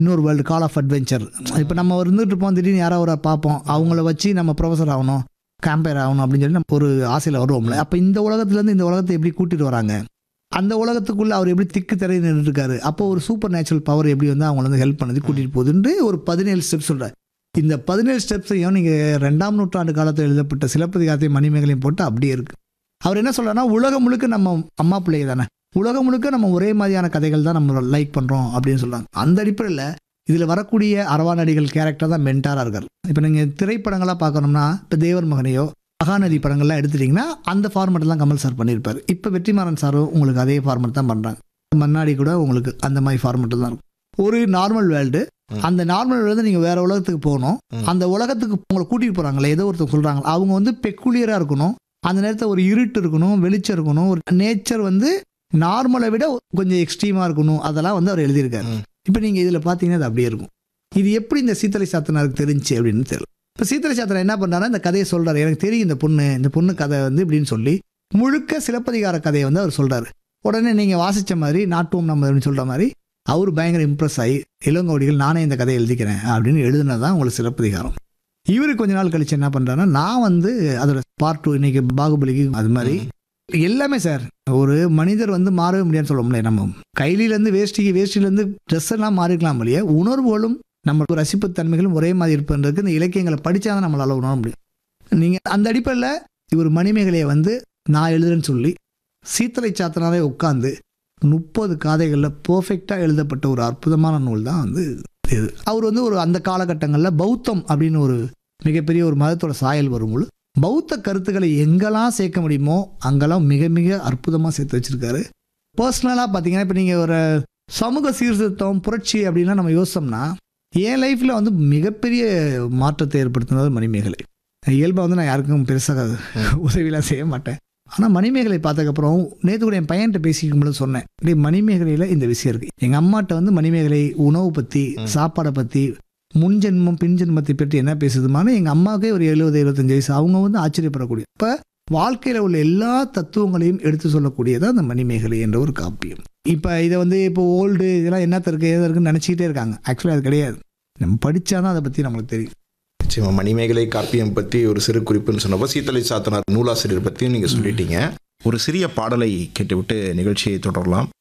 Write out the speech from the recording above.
இன்னொரு world call of adventure இப்போ நம்ம இருந்துட்டு இருப்போம் திடீர்னு யாரோ ஒரு பார்ப்போம் அவங்கள வச்சு நம்ம ப்ரொஃபஸர் ஆகணும் கேம்பையர் ஆகணும் அப்படின்னு சொல்லி நம்ம ஒரு ஆசையில் வருவோம்ல அப்போ இந்த உலகத்துலேருந்து இந்த உலகத்தை எப்படி கூட்டிட்டு வராங்க அந்த உலகத்துக்குள்ள அவர் எப்படி திக்கு திரை நின்றுருக்காரு அப்போ ஒரு சூப்பர் நேச்சுரல் பவர் எப்படி வந்து அவங்கள வந்து ஹெல்ப் பண்ணது கூட்டிட்டு போகுதுன்னு ஒரு பதினேழு ஸ்டெப்ஸ் சொல்றாரு இந்த பதினேழு ஸ்டெப்ஸையும் நீங்கள் ரெண்டாம் நூற்றாண்டு காலத்தில் எழுதப்பட்ட சிலப்பதிகாரத்தையும் மணிமேகலையும் போட்டு அப்படியே இருக்கு அவர் என்ன சொல்றாருன்னா உலகம் முழுக்க நம்ம அம்மா பிள்ளைங்க தானே உலகம் முழுக்க நம்ம ஒரே மாதிரியான கதைகள் தான் நம்ம லைக் பண்ணுறோம் அப்படின்னு சொல்றாங்க அந்த அடிப்படையில் இதில் வரக்கூடிய அரவாநடிகள் கேரக்டர் தான் மென்டாராக இருக்கார் இப்போ நீங்கள் திரைப்படங்களாக பார்க்கணும்னா இப்போ தேவர் மகனையோ மகாநதி படங்கள்லாம் எடுத்துட்டிங்கன்னா அந்த ஃபார்மெட்டில் தான் கமல் சார் பண்ணியிருப்பார் இப்போ வெற்றிமாறன் சாரும் உங்களுக்கு அதே ஃபார்மெட் தான் பண்ணுறாங்க மன்னாடி கூட உங்களுக்கு அந்த மாதிரி ஃபார்மெட்டில் தான் இருக்கும் ஒரு நார்மல் வேர்ல்டு ம். அந்த நார்மல் வேர்ல்டு நீங்கள் வேற உலகத்துக்கு போகணும் ம். அந்த உலகத்துக்கு உங்களை கூட்டிகிட்டு போகிறாங்களே ஏதோ ஒருத்தர் சொல்கிறாங்க அவங்க வந்து பெக்குலியராக இருக்கணும் அந்த நேரத்தில் ஒரு இருட்டு இருக்கணும் வெளிச்சம் இருக்கணும் ஒரு நேச்சர் வந்து நார்மலை விட கொஞ்சம் எக்ஸ்ட்ரீமாக இருக்கணும் அதெல்லாம் வந்து அவர் எழுதியிருக்காரு ம். இப்போ நீங்கள் இதில் பார்த்தீங்கன்னா அது அப்படியே இருக்கும் இது எப்படி இந்த சீத்தலை சாத்தனாருக்கு தெரிஞ்சு அப்படின்னு தெரியல இப்போ சீத்தலை சாத்தனார் என்ன பண்ணுறாருன்னா இந்த கதையை சொல்கிறாரு எனக்கு தெரியும் இந்த பொண்ணு இந்த பொண்ணு கதை வந்து இப்படின்னு சொல்லி முழுக்க சிலப்பதிகார கதையை வந்து அவர் சொல்கிறாரு உடனே நீங்கள் வாசித்த மாதிரி நாட்டுவோம் நம்ம அப்படின்னு சொல்கிற மாதிரி அவர் பயங்கர இம்ப்ரெஸ் ஆகி இளங்கோடிகள் நானே இந்த கதையை எழுதிக்கிறேன் அப்படின்னு எழுதுனது தான் உங்களுக்கு சிலப்பதிகாரம் இவர் கொஞ்ச நாள் கழிச்சு என்ன பண்ணுறாருன்னா நான் வந்து அதோட பார்ட் டூ இன்னைக்கு பாகுபலிக்கு அது மாதிரி எல்லாமே சார் ஒரு மனிதர் வந்து மாறவே முடியாதுன்னு சொல்ல முடியாது நம்ம கைலிலேருந்து வேஷ்டிக்கு வேஷ்டிலேருந்து ட்ரெஸ் எல்லாம் மாறிக்கலாம் இல்லையா உணர்வுகளும் நம்ம ரசிப்பு தன்மைகளும் ஒரே மாதிரி இருப்பதற்கு இந்த இலக்கியங்களை படித்தா தான் நம்மளால உணர முடியும் நீங்கள் அந்த அடிப்படையில் இவர் மணிமேகலையை வந்து நான் எழுதுறேன்னு சொல்லி சீத்தலை சாத்தனாரே உட்காந்து முப்பது காதைகளில் பர்ஃபெக்டாக எழுதப்பட்ட ஒரு அற்புதமான நூல் தான் வந்து இது அவர் வந்து ஒரு அந்த காலகட்டங்களில் பௌத்தம் அப்படின்னு ஒரு மிகப்பெரிய ஒரு மதத்தோட சாயல் வரும்போது பௌத்த கருத்துக்களை எங்கெல்லாம் சேர்க்க முடியுமோ அங்கெல்லாம் மிக மிக அற்புதமாக சேர்த்து வச்சிருக்காரு பர்சனலாக பார்த்தீங்கன்னா இப்போ நீங்கள் ஒரு சமூக சீர்திருத்தம் புரட்சி அப்படின்லாம் நம்ம யோசிச்சோம்னா என் லைஃப்பில் வந்து மிகப்பெரிய மாற்றத்தை ஏற்படுத்தினது மணிமேகலை இயல்பாக வந்து நான் யாருக்கும் பெருசாக உதவிலாம் செய்ய மாட்டேன் ஆனால் மணிமேகலை பார்த்ததுக்கப்புறம் நேற்று கூட என் பையன்கிட்ட பேசிக்கும் போது சொன்னேன் டேய் மணிமேகலையில் இந்த விஷயம் இருக்குது எங்கள் அம்மாட்ட வந்து மணிமேகலை உணவு பற்றி சாப்பாடை பற்றி முன்ஜென்மம் பின்ஜென்மத்தை பற்றி என்ன பேசுதுமான எங்கள் அம்மாவுக்கே ஒரு எழுபது எழுபத்தஞ்சு வயசு அவங்க வந்து ஆச்சரியப்படக்கூடிய இப்போ வாழ்க்கையில் உள்ள எல்லா தத்துவங்களையும் எடுத்து சொல்லக்கூடியதான் அந்த மணிமேகலை என்ற ஒரு காப்பியம் இப்போ இதை வந்து இப்போ ஓல்டு இதெல்லாம் என்னத்த இருக்கு எது இருக்குன்னு நினச்சிக்கிட்டே இருக்காங்க ஆக்சுவலாக அது கிடையாது நம்ம படித்தாதான் அதை பற்றி நம்மளுக்கு தெரியும் நிச்சயமா மணிமேகலை காப்பியம் பற்றி ஒரு சிறு குறிப்புன்னு சொன்னப்போ சீத்தலை சாத்தனார் நூலாசிரியர் பற்றியும் நீங்கள் சொல்லிட்டீங்க ஒரு சிறிய பாடலை கேட்டுவிட்டு நிகழ்ச்சியை தொடரலாம்